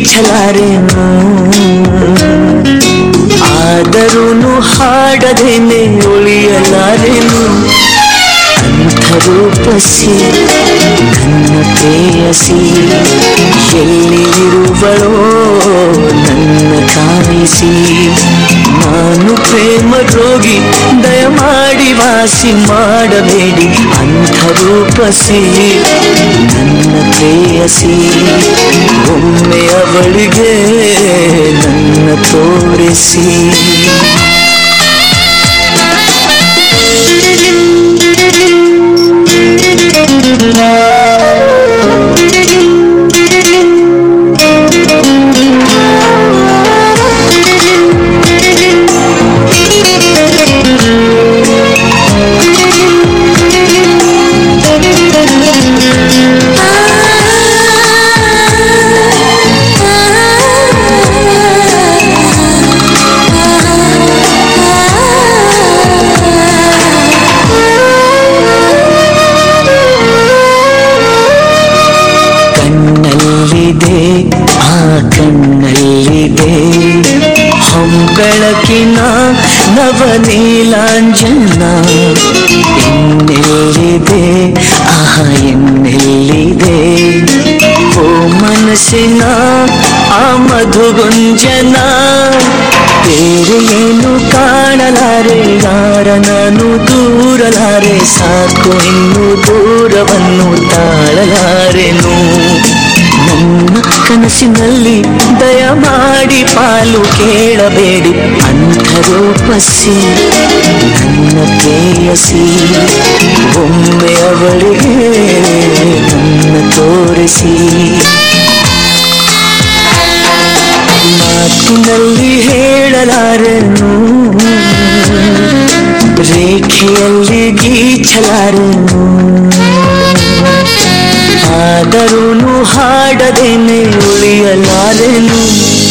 ಗೀಚಲಾರೆನು ಆದರೂ ಹಾಡದೇನೆ ಉಳಿಯಲಾರೆನು ಅಂಥ ರೂಪಸಿ ನನ್ನ ಪ್ರೇಯಸಿ ಎಲ್ಲಿರುವಳೋ ನನ್ನ ಕಾಯಿಸಿ ನಾನು ಪ್ರೇಮ ರೋಗಿ ದಯಮಾಡಿ ವಾಸಿ ಮಾಡಬೇಡಿ ಅಂಥ ರೂಪಸಿ ನನ್ನ ಪ್ರೇಯಸಿ ಒಮ್ಮೆ ಅವಳಿಗೆ ನನ್ನ ತೋರಿಸಿ ಕಣ್ಣಲ್ಲಿದೆ ಆ ಕಣ್ಣಲ್ಲಿದೆ ಹೊಂಬೆಳಕಿನ ನವನೀಲಾಂಜನ ಎನ್ನೆಲ್ಲಿದೆ ಆಹ ಎನ್ನೆಲ್ಲಿದೆ ಓ ಮನಸ್ಸಿನ ಆ ಮಧುಗುಂಜನ ಬೇರೆ ಏನು ಕಾಣಲಾರೆ ಯಾರ ನಾನು ದೂರಲಾರೆ ಸಾಕು ಇನ್ನು ದೂರವನ್ನು ತಾಳಲಾರೆನು ನನ್ನ ಕನಸಿನಲ್ಲಿ ದಯಮಾಡಿ ಪಾಲು ಕೇಳಬೇಡಿ ಅಂಥ ರೂಪಸಿ ನನ್ನ ಪ್ರೇಯಸಿ ಒಮ್ಮೆ ಅವಳಿಗೆ ನನ್ನ ತೋರಿಸಿ ಮಾತಿನಲ್ಲಿ ಹೇಳಲಾರೆನು ರೇಖೆಯಲ್ಲಿ ಗೀಚಲಾರೆನು ಆದರೂ ಹಾಡದೇನೆ ಉಳಿಯಲಾರೆನು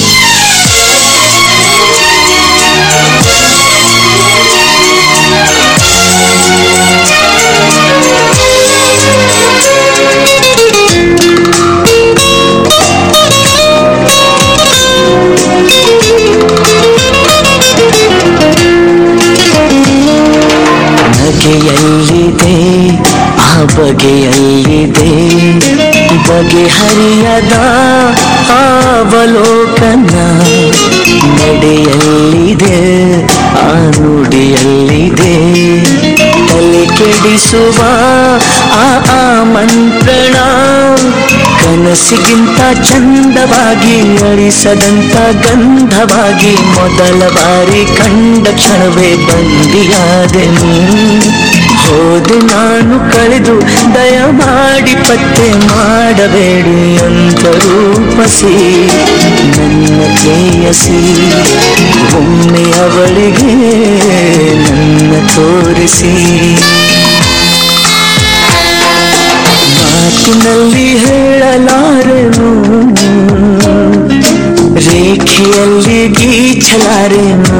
ಬಗೆಯಲ್ಲಿದೆ ಆ ಬಗೆಯಲ್ಲಿದೆ ಬಗೆಹರಿಯದ ಅವಲೋಕನ ನಡೆಯಲ್ಲಿದೆ ಆ ನುಡಿಯಲ್ಲಿದೆ ತಲೆ ಕೆಡಿಸುವ ಆ ಆಮಂತ್ರಣ ಕನಸಿಗಿಂತ ಚಂದವಾಗಿ ಅಳಿಸದಂತ ಗಂಧವಾಗಿ ಮೊದಲ ಬಾರಿ ಕಂಡ ಕ್ಷಣವೇ ಬಂದಿಯಾದೆನು ಹೋದೆ ನಾನು ಕಳೆದು ದಯಮಾಡಿ ಪತ್ತೆ ಮಾಡಬೇಡಿ ಅಂತ ರೂಪಸಿ ನನ್ನ ಪ್ರೇಯಸಿ ಒಮ್ಮೆ ಅವಳಿಗೆ ನನ್ನ ತೋರಿಸಿ ಮಾತಿನಲ್ಲಿ ಹೇಳಲಾರೆನು ರೇಖೆಯಲ್ಲಿ ಗೀಚಲಾರೆನು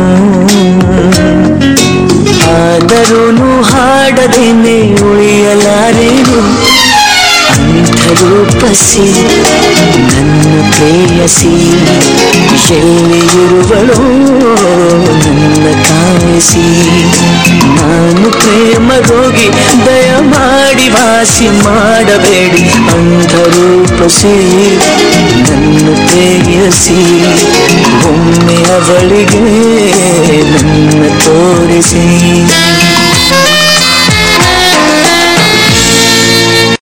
ಆದರೂ ಹಾಡದೇನೆ ಉಳಿಯಲಾರೆನು ಅಂಥ ರೂಪಸಿ ನನ್ನ ಪ್ರೇಯಸಿ ಎಲ್ಲಿರುವಳೋ ನನ್ನ ಕಾಯಿಸಿ ನಾನು ಪ್ರೇಮ ರೋಗಿ ದಯಮಾಡಿ ವಾಸಿ ಮಾಡಬೇಡಿ ಅಂಥ ರೂಪಸಿ ನನ್ನ ಪ್ರೇಯಸಿ ಒಮ್ಮೆ ಅವಳಿಗೆ ನನ್ನ ತೋರಿಸಿ